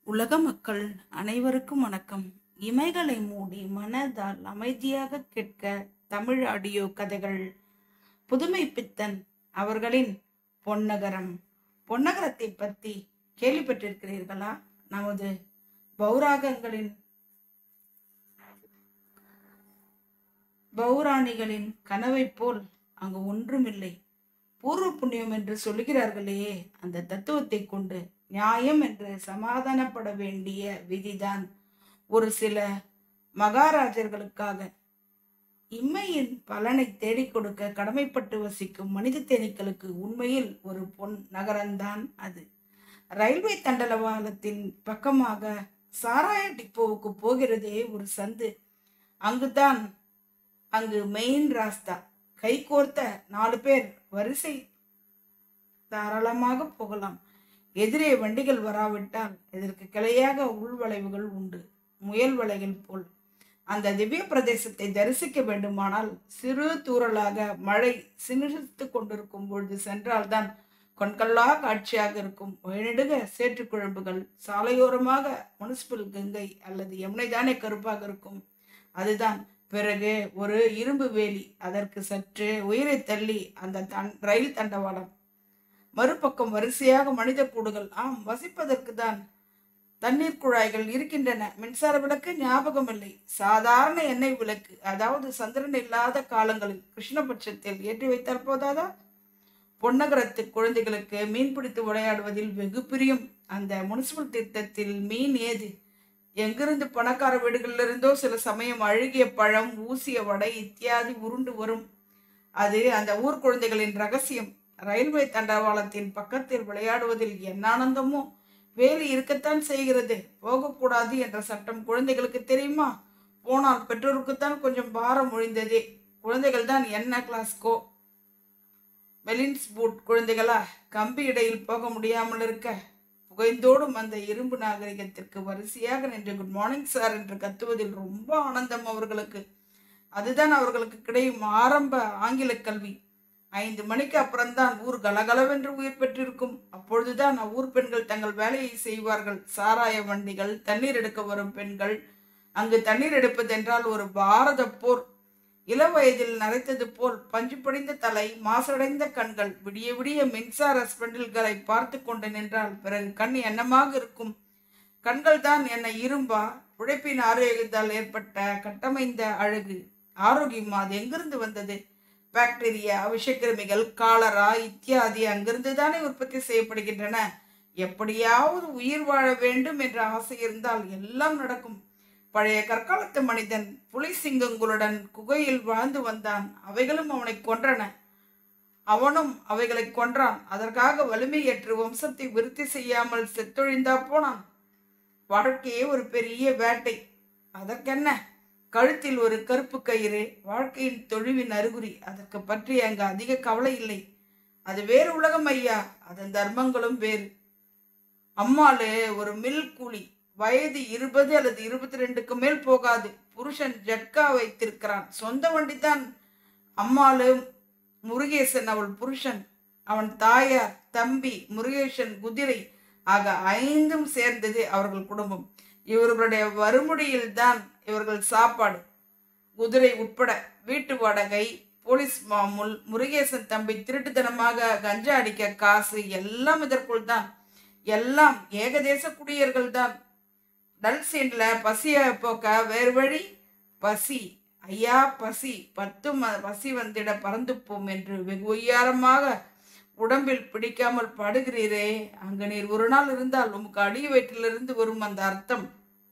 உலக மக்கள் அனைவருக்கும் வணக்கம் இமைகளை மூடி மனதால் அமைதியாக கேட்க தமிழ் ஆடியோ கதைகள் புதுமை பித்தன் அவர்களின் பொன்னகரம் பொன்னகரத்தை பற்றி கேள்விப்பட்டிருக்கிறீர்களா நமது பௌராகங்களின் பௌராணிகளின் கனவைப் போல் அங்கு ஒன்றுமில்லை பூர்வ புண்ணியம் என்று சொல்லுகிறார்களே அந்த தத்துவத்தை கொண்டு நியாயம் என்று சமாதானப்பட வேண்டிய விதிதான் ஒரு சில மகாராஜர்களுக்காக இம்மையின் பலனை தேடிக் கொடுக்க கடமைப்பட்டு வசிக்கும் மனித தேனீக்களுக்கு உண்மையில் ஒரு பொன் நகரம்தான் அது ரயில்வே தண்டலவாளத்தின் பக்கமாக சாராய டிப்போவுக்கு போகிறதே ஒரு சந்து அங்குதான் அங்கு மெயின் ராஸ்தா கைகோர்த்த நாலு பேர் வரிசை தாராளமாக போகலாம் எதிரே வண்டிகள் வராவிட்டால் இதற்கு கிளையாக உள்வளைவுகள் உண்டு முயல் வலைகள் போல் அந்த திவ்ய பிரதேசத்தை தரிசிக்க வேண்டுமானால் சிறு தூறலாக மழை சினிர்த்து கொண்டிருக்கும் பொழுது சென்றால்தான் கொண்கல்லா காட்சியாக இருக்கும் வழிநெடுக சேற்றுக் குழம்புகள் சாலையோரமாக முனிசிபல் கங்கை அல்லது யமுனை தானே கருப்பாக இருக்கும் அதுதான் பிறகு ஒரு இரும்பு வேலி அதற்கு சற்று உயிரை தள்ளி அந்த தன் ரயில் தண்டவாளம் மறுபக்கம் வரிசையாக மனித கூடுகள் ஆம் வசிப்பதற்கு தான் தண்ணீர் குழாய்கள் இருக்கின்றன மின்சார விளக்கு ஞாபகம் இல்லை சாதாரண எண்ணெய் விளக்கு அதாவது சந்திரன் இல்லாத காலங்களில் கிருஷ்ணபட்சத்தில் ஏற்றி வைத்தால் போதாதா பொன்னகரத்து குழந்தைகளுக்கு மீன் பிடித்து விளையாடுவதில் வெகு பிரியம் அந்த முனிசிபல் திட்டத்தில் மீன் ஏது எங்கிருந்து பணக்கார வீடுகளிலிருந்தோ சில சமயம் அழுகிய பழம் ஊசிய வடை இத்தியாதி உருண்டு வரும் அது அந்த ஊர் குழந்தைகளின் ரகசியம் ரயில்வே தண்டவாளத்தின் பக்கத்தில் விளையாடுவதில் என்ன ஆனந்தமோ வேலி இருக்கத்தான் செய்கிறது போகக்கூடாது என்ற சட்டம் குழந்தைகளுக்கு தெரியுமா போனால் பெற்றோருக்குத்தான் கொஞ்சம் பாரம் ஒழிந்ததே குழந்தைகள் தான் என்ன கிளாஸ்கோ மெலின்ஸ் பூட் குழந்தைகளா கம்பி இடையில் போக முடியாமல் இருக்க புகைந்தோடும் அந்த இரும்பு நாகரிகத்திற்கு வரிசையாக நின்று குட் மார்னிங் சார் என்று கத்துவதில் ரொம்ப ஆனந்தம் அவர்களுக்கு அதுதான் அவர்களுக்கு கிடைக்கும் ஆரம்ப ஆங்கில கல்வி ஐந்து மணிக்கு அப்புறம்தான் ஊர் கலகலவென்று உயிர் பெற்றிருக்கும் அப்பொழுதுதான் அவ்வூர் பெண்கள் தங்கள் வேலையை செய்வார்கள் சாராய வண்டிகள் தண்ணீர் எடுக்க வரும் பெண்கள் அங்கு தண்ணீர் எடுப்பதென்றால் ஒரு பாரத போர் இளவயதில் நரைத்தது போல் பஞ்சு படிந்த தலை மாசடைந்த கண்கள் விடிய விடிய மின்சார ஸ்பெண்டில்களை பார்த்து கொண்டு நின்றால் பிறகு கண் என்னமாக இருக்கும் கண்கள் தான் என்ன இரும்பா உழைப்பின் ஆரோக்கியத்தால் ஏற்பட்ட கட்டமைந்த அழகு ஆரோக்கியமா அது எங்கிருந்து வந்தது பாக்டீரியா விஷக்கிருமிகள் காலரா இத்தியாதி அங்கிருந்து தானே உற்பத்தி செய்யப்படுகின்றன எப்படியாவது உயிர் வாழ வேண்டும் என்ற ஆசை இருந்தால் எல்லாம் நடக்கும் பழைய கற்காலத்து மனிதன் புலி சிங்கங்களுடன் குகையில் வாழ்ந்து வந்தான் அவைகளும் அவனை கொன்றன அவனும் அவைகளை கொன்றான் அதற்காக வலிமையற்று வம்சத்தை விருத்தி செய்யாமல் செத்தொழிந்தா போனான் வாழ்க்கையே ஒரு பெரிய வேட்டை அதற்கென்ன கழுத்தில் ஒரு கருப்பு கயிறு வாழ்க்கையின் தொழிவின் அறிகுறி அதற்கு பற்றி அங்கு அதிக கவலை இல்லை அது வேறு உலகம் ஐயா அதன் தர்மங்களும் வேறு அம்மாளு ஒரு மில் கூலி வயது இருபது அல்லது இருபத்தி ரெண்டுக்கு மேல் போகாது புருஷன் ஜட்கா வைத்திருக்கிறான் சொந்த வண்டி தான் அம்மாளு முருகேசன் அவள் புருஷன் அவன் தாயார் தம்பி முருகேசன் குதிரை ஆக ஐந்தும் சேர்ந்தது அவர்கள் குடும்பம் இவர்களுடைய வறுமுடியில் தான் இவர்கள் சாப்பாடு குதிரை உட்பட வீட்டு வாடகை போலீஸ் மாமூல் முருகேசன் தம்பி திருட்டுத்தனமாக கஞ்சா அடிக்க காசு எல்லாம் இதற்குள் தான் எல்லாம் ஏகதேச குடியர்கள் தான் டல் சீன்ல பசிய போக்க வேறு வழி பசி ஐயா பசி பத்து ம பசி வந்திட பறந்து போம் என்று வெகு ஒய்யாரமாக உடம்பில் பிடிக்காமல் பாடுகிறீரே அங்கு நீர் ஒரு நாள் இருந்தால் உமக்கு அடி வயிற்றிலிருந்து வரும் அந்த அர்த்தம்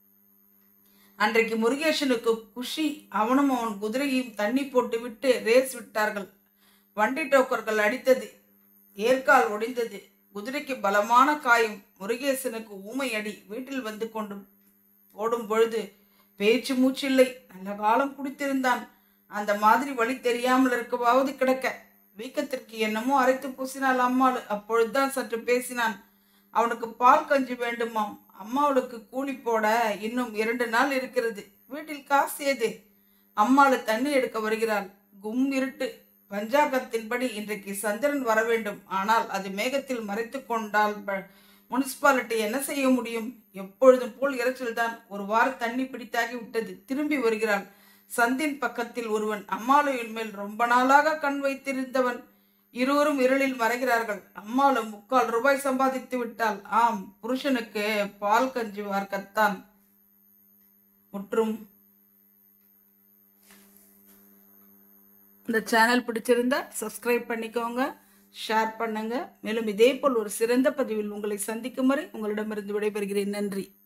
அன்றைக்கு முருகேசனுக்கு குஷி அவனும் அவன் குதிரையும் தண்ணி போட்டு விட்டு ரேஸ் விட்டார்கள் வண்டி டோக்கர்கள் அடித்தது ஏற்கால் ஒடிந்தது குதிரைக்கு பலமான காயம் முருகேசனுக்கு ஊமை அடி வீட்டில் வந்து கொண்டு ஓடும் பொழுது பேச்சு மூச்சில்லை நல்ல காலம் குடித்திருந்தான் அந்த மாதிரி வழி தெரியாமல் இருக்கவாவது கிடக்க வீக்கத்திற்கு என்னமோ அரைத்து பூசினாள் அம்மாள் அப்பொழுதுதான் சற்று பேசினான் அவனுக்கு பால் கஞ்சி வேண்டுமாம் அம்மாவுக்கு கூலி போட இன்னும் இரண்டு நாள் இருக்கிறது வீட்டில் காசு ஏது அம்மாளு தண்ணி எடுக்க வருகிறாள் கும் இருட்டு பஞ்சாங்கத்தின்படி இன்றைக்கு சந்திரன் வர வேண்டும் ஆனால் அது மேகத்தில் மறைத்து கொண்டால் ப- முனிசிபாலிட்டி என்ன செய்ய முடியும் எப்பொழுதும் போல் இறைச்சல்தான் ஒரு வார தண்ணி பிடித்தாகி விட்டது திரும்பி வருகிறாள் சந்தின் பக்கத்தில் ஒருவன் அம்மாளுவின் மேல் ரொம்ப நாளாக கண் வைத்திருந்தவன் இருவரும் இருளில் மறைகிறார்கள் அம்மாளும் முக்கால் ரூபாய் சம்பாதித்து விட்டாள் ஆம் புருஷனுக்கு பால் கஞ்சி வார்க்கத்தான் மற்றும் இந்த சேனல் பிடிச்சிருந்தா சப்ஸ்கிரைப் பண்ணிக்கோங்க ஷேர் பண்ணுங்க மேலும் இதே போல் ஒரு சிறந்த பதிவில் உங்களை சந்திக்கும் வரை உங்களிடமிருந்து விடைபெறுகிறேன் நன்றி